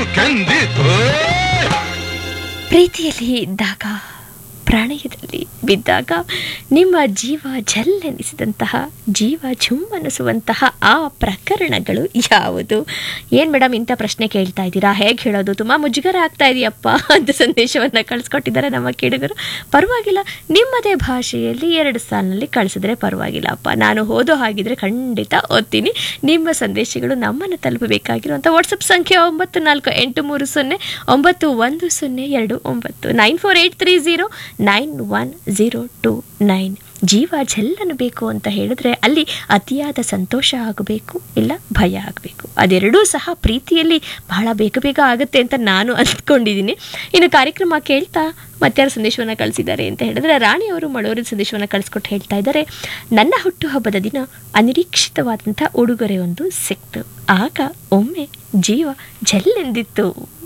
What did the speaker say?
ಕಂದಿತು ಪ್ರೀತಿಯಲ್ಲಿ ಇದ್ದಾಗ ಪ್ರಣಯದಲ್ಲಿ ಬಿದ್ದಾಗ ನಿಮ್ಮ ಜೀವ ಜಲ್ಲೆನಿಸಿದಂತಹ ಜೀವ ಝುಮ್ಮನಿಸುವಂತಹ ಆ ಪ್ರಕರಣಗಳು ಯಾವುದು ಏನು ಮೇಡಮ್ ಇಂಥ ಪ್ರಶ್ನೆ ಕೇಳ್ತಾ ಇದ್ದೀರಾ ಹೇಗೆ ಹೇಳೋದು ತುಂಬ ಮುಜುಗರ ಆಗ್ತಾ ಇದೆಯಪ್ಪ ಅಂತ ಸಂದೇಶವನ್ನು ಕಳಿಸ್ಕೊಟ್ಟಿದ್ದಾರೆ ನಮ್ಮ ಕೇಳುಗರು ಪರವಾಗಿಲ್ಲ ನಿಮ್ಮದೇ ಭಾಷೆಯಲ್ಲಿ ಎರಡು ಸಾಲಿನಲ್ಲಿ ಕಳಿಸಿದ್ರೆ ಪರವಾಗಿಲ್ಲಪ್ಪ ನಾನು ಓದೋ ಹಾಗಿದ್ರೆ ಖಂಡಿತ ಓದ್ತೀನಿ ನಿಮ್ಮ ಸಂದೇಶಗಳು ನಮ್ಮನ್ನು ತಲುಪಬೇಕಾಗಿರುವಂಥ ವಾಟ್ಸಪ್ ಸಂಖ್ಯೆ ಒಂಬತ್ತು ನಾಲ್ಕು ಎಂಟು ಮೂರು ಸೊನ್ನೆ ಒಂಬತ್ತು ಒಂದು ಸೊನ್ನೆ ಎರಡು ಒಂಬತ್ತು nine four eight three zero nine one zero two nine ಜೀವ ಬೇಕು ಅಂತ ಹೇಳಿದ್ರೆ ಅಲ್ಲಿ ಅತಿಯಾದ ಸಂತೋಷ ಆಗಬೇಕು ಇಲ್ಲ ಭಯ ಆಗಬೇಕು ಅದೆರಡೂ ಸಹ ಪ್ರೀತಿಯಲ್ಲಿ ಬಹಳ ಬೇಗ ಬೇಗ ಆಗುತ್ತೆ ಅಂತ ನಾನು ಅಂದ್ಕೊಂಡಿದ್ದೀನಿ ಇನ್ನು ಕಾರ್ಯಕ್ರಮ ಕೇಳ್ತಾ ಮತ್ತಾರು ಸಂದೇಶವನ್ನು ಕಳಿಸಿದ್ದಾರೆ ಅಂತ ಹೇಳಿದ್ರೆ ರಾಣಿ ಅವರು ಮಳೋರಿನ ಸಂದೇಶವನ್ನು ಕಳಿಸ್ಕೊಟ್ಟು ಹೇಳ್ತಾ ಇದ್ದಾರೆ ನನ್ನ ಹುಟ್ಟುಹಬ್ಬದ ದಿನ ಅನಿರೀಕ್ಷಿತವಾದಂಥ ಉಡುಗೊರೆ ಒಂದು ಸಿಕ್ತು ಆಗ ಒಮ್ಮೆ ಜೀವ ಜಲ್ಲೆಂದಿತ್ತು